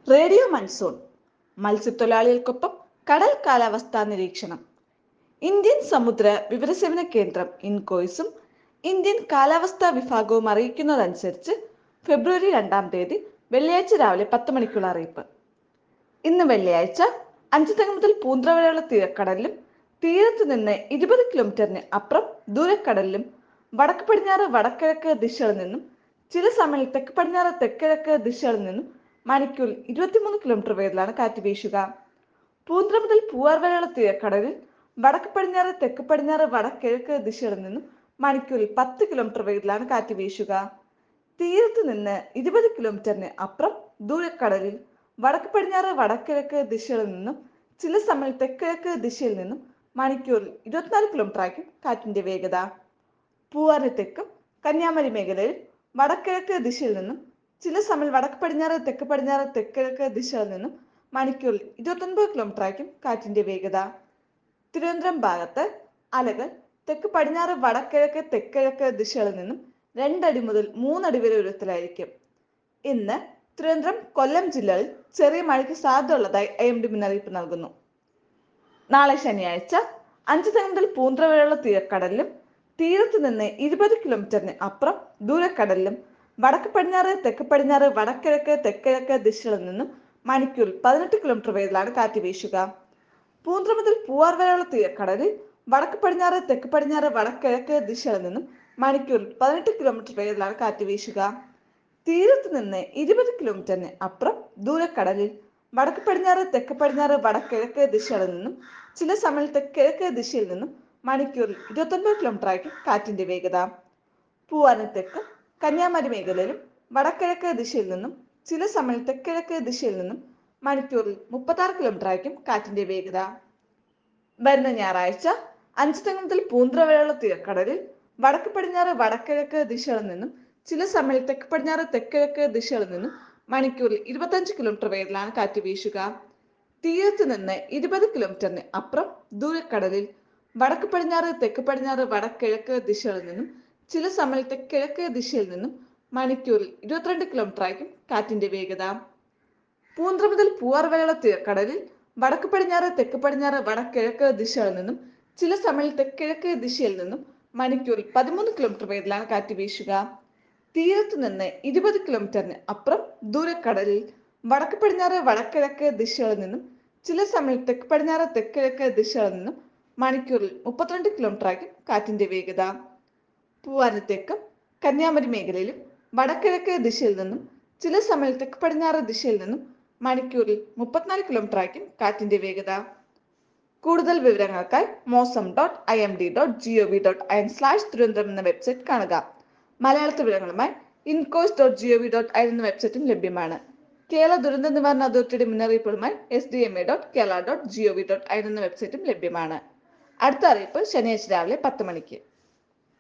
radio monsoon മത്സ്യത്തൊഴിലാളികൾക്കൊപ്പം കടൽ കാലാവസ്ഥാ നിരീക്ഷണം ഇന്ത്യൻ സമുദ്ര വിവരസേവന കേന്ദ്രം ഇൻകോയ്സും ഇന്ത്യൻ കാലാവസ്ഥാ വിഭാഗവും അറിയിക്കുന്നതനുസരിച്ച് ഫെബ്രുവരി രണ്ടാം തീയതി വെള്ളിയാഴ്ച രാവിലെ പത്ത് മണിക്കുള്ള അറിയിപ്പ് ഇന്ന് വെള്ളിയാഴ്ച അഞ്ചുതങ്ങ മുതൽ പൂന്ത്ര വരെയുള്ള തീരക്കടലിലും തീരത്ത് നിന്ന് ഇരുപത് കിലോമീറ്ററിന് അപ്പുറം ദൂരക്കടലിലും വടക്ക് പടിഞ്ഞാറ് വടക്കിഴക്ക് ദിശകളിൽ നിന്നും ചില സമയം തെക്ക് പടിഞ്ഞാറ് തെക്കിഴക്ക് ദിശകളിൽ നിന്നും മണിക്കൂറിൽ ഇരുപത്തിമൂന്ന് കിലോമീറ്റർ വേഗത്തിലാണ് കാറ്റ് വീശുക പൂന്ത്ര മുതൽ പൂവാർ വരെയുള്ള തീരക്കടലിൽ വടക്ക് പടിഞ്ഞാറ് തെക്ക് പടിഞ്ഞാറ് വടക്കിഴക്ക് ദിശകളിൽ നിന്നും മണിക്കൂറിൽ പത്ത് കിലോമീറ്റർ വേഗത്തിലാണ് കാറ്റ് വീശുക തീരത്ത് നിന്ന് ഇരുപത് കിലോമീറ്ററിന് അപ്പുറം ദൂരക്കടലിൽ വടക്ക് പടിഞ്ഞാറ് വടക്കിഴക്ക് ദിശകളിൽ നിന്നും ചില സമയം തെക്കിഴക്ക് ദിശയിൽ നിന്നും മണിക്കൂറിൽ ഇരുപത്തിനാല് കിലോമീറ്റർ ആയിരിക്കും കാറ്റിന്റെ വേഗത പൂവാറിന് തെക്കും കന്യാകുമാരി മേഖലയിൽ വടക്കിഴക്ക് ദിശയിൽ നിന്നും ചില സമയം വടക്ക് പടിഞ്ഞാറ് തെക്ക് പടിഞ്ഞാറ് തെക്കിഴക്ക് ദിശയിൽ നിന്നും മണിക്കൂറിൽ ഇരുപത്തൊൻപത് കിലോമീറ്റർ ആയിരിക്കും കാറ്റിന്റെ വേഗത തിരുവനന്തപുരം ഭാഗത്ത് അലകൾ തെക്ക് പടിഞ്ഞാറ് വടക്കിഴക്ക് തെക്കിഴക്ക് ദിശകളിൽ നിന്നും രണ്ടടി മുതൽ മൂന്നടി വരെ ഉയരത്തിലായിരിക്കും ഇന്ന് തിരുവനന്തപുരം കൊല്ലം ജില്ലകളിൽ ചെറിയ മഴയ്ക്ക് സാധ്യതയുള്ളതായി ഐ എം ഡി മുന്നറിയിപ്പ് നൽകുന്നു നാളെ ശനിയാഴ്ച അഞ്ച് തെങ്ങ് മുതൽ പൂന്ത്ര വരെയുള്ള തീരക്കടലിലും തീരത്ത് നിന്ന് ഇരുപത് കിലോമീറ്ററിന് അപ്പുറം ദൂരക്കടലിലും വടക്ക് പടിഞ്ഞാറ് തെക്ക് പടിഞ്ഞാറ് വടക്കിഴക്ക് തെക്കിഴക്ക് ദിശകളിൽ നിന്നും മണിക്കൂറിൽ പതിനെട്ട് കിലോമീറ്റർ വേഗത്തിലാണ് കാറ്റ് വീശുക പൂന്ത്ര മുതൽ പൂവാർ വരെയുള്ള തീരക്കടലിൽ വടക്ക് പടിഞ്ഞാറ് തെക്ക് പടിഞ്ഞാറ് വടക്കിഴക്ക് ദിശകളിൽ നിന്നും മണിക്കൂറിൽ പതിനെട്ട് കിലോമീറ്റർ വേഗത്തിലാണ് കാറ്റ് വീശുക തീരത്ത് നിന്ന് ഇരുപത് കിലോമീറ്ററിന് അപ്പുറം ദൂരക്കടലിൽ വടക്ക് പടിഞ്ഞാറ് തെക്ക് പടിഞ്ഞാറ് വടക്കിഴക്ക് ദിശകളിൽ നിന്നും ചില സമയം തെക്കിഴക്ക് ദിശയിൽ നിന്നും മണിക്കൂറിൽ ഇരുപത്തൊൻപത് കിലോമീറ്റർ ആയിരിക്കും കാറ്റിന്റെ വേഗത പൂവാറിന് തെക്ക് കന്യാകുമാരി മേഖലയിലും വടക്കിഴക്ക് ദിശയിൽ നിന്നും ചില സമയം തെക്കിഴക്ക് ദിശയിൽ നിന്നും മണിക്കൂറിൽ മുപ്പത്താറ് കിലോമീറ്റർ ആയിരിക്കും കാറ്റിന്റെ വേഗത വരുന്ന ഞായറാഴ്ച അഞ്ച് തെങ്ങ് മുതൽ പൂന്ത്ര വരെയുള്ള തീരക്കടലിൽ വടക്ക് പടിഞ്ഞാറ് വടക്കിഴക്ക് ദിശകളിൽ നിന്നും ചില സമയം തെക്ക് പടിഞ്ഞാറ് തെക്കിഴക്ക് ദിശകളിൽ നിന്നും മണിക്കൂറിൽ ഇരുപത്തഞ്ച് കിലോമീറ്റർ വേഗത്തിലാണ് കാറ്റ് വീശുക തീരത്ത് നിന്ന് ഇരുപത് കിലോമീറ്ററിന് അപ്പുറം ദൂരക്കടലിൽ വടക്ക് പടിഞ്ഞാറ് തെക്ക് പടിഞ്ഞാറ് വടക്കിഴക്ക് ദിശകളിൽ നിന്നും ചില സമയം തെക്കിഴക്ക് ദിശയിൽ നിന്നും മണിക്കൂറിൽ ഇരുപത്തിരണ്ട് കിലോമീറ്റർ ആയിരിക്കും കാറ്റിന്റെ വേഗത പൂന്ത്ര മുതൽ പൂവാർ വരെയുള്ള തീരക്കടലിൽ വടക്ക് പടിഞ്ഞാറ് തെക്ക് പടിഞ്ഞാറ് വടക്കിഴക്ക് ദിശകളിൽ നിന്നും ചില സമയം തെക്കിഴക്ക് ദിശയിൽ നിന്നും മണിക്കൂറിൽ പതിമൂന്ന് കിലോമീറ്റർ വേഗത്തിലാണ് കാറ്റ് വീശുക തീരത്ത് നിന്ന് ഇരുപത് കിലോമീറ്ററിന് അപ്പുറം ദൂരക്കടലിൽ വടക്ക് പടിഞ്ഞാറ് വടക്കിഴക്ക് ദിശകളിൽ നിന്നും ചില സമയം തെക്ക് പടിഞ്ഞാറ് തെക്കിഴക്ക് ദിശകളിൽ നിന്നും മണിക്കൂറിൽ മുപ്പത്തിരണ്ട് കിലോമീറ്റർ ആയിരിക്കും കാറ്റിന്റെ വേഗത പൂവാന് തെക്കും കന്യാകുമാരി മേഖലയിലും വടക്കിഴക്ക് ദിശയിൽ നിന്നും ചില സമയം തെക്ക് പടിഞ്ഞാറ് ദിശയിൽ നിന്നും മണിക്കൂറിൽ മുപ്പത്തിനാല് കിലോമീറ്റർ ആയിരിക്കും കാറ്റിന്റെ വേഗത കൂടുതൽ വിവരങ്ങൾക്കായി Mausam dot I M D dot G O V dot I N slash Thiruvananthapuram എന്ന വെബ്സൈറ്റ് കാണുക മലയാളത്തിൽ വിവരങ്ങളുമായി INCOIS dot G O V dot I എന്ന വെബ്സൈറ്റും ലഭ്യമാണ് കേരള ദുരന്ത നിവാരണ അതോറിറ്റിയുടെ മുന്നറിയിപ്പുകളുമായി S D M A dot Kerala dot G O V dot I എന്ന വെബ്സൈറ്റും ലഭ്യമാണ് അടുത്ത അറിയിപ്പ് ശനിയാഴ്ച രാവിലെ പത്ത് മണിക്ക്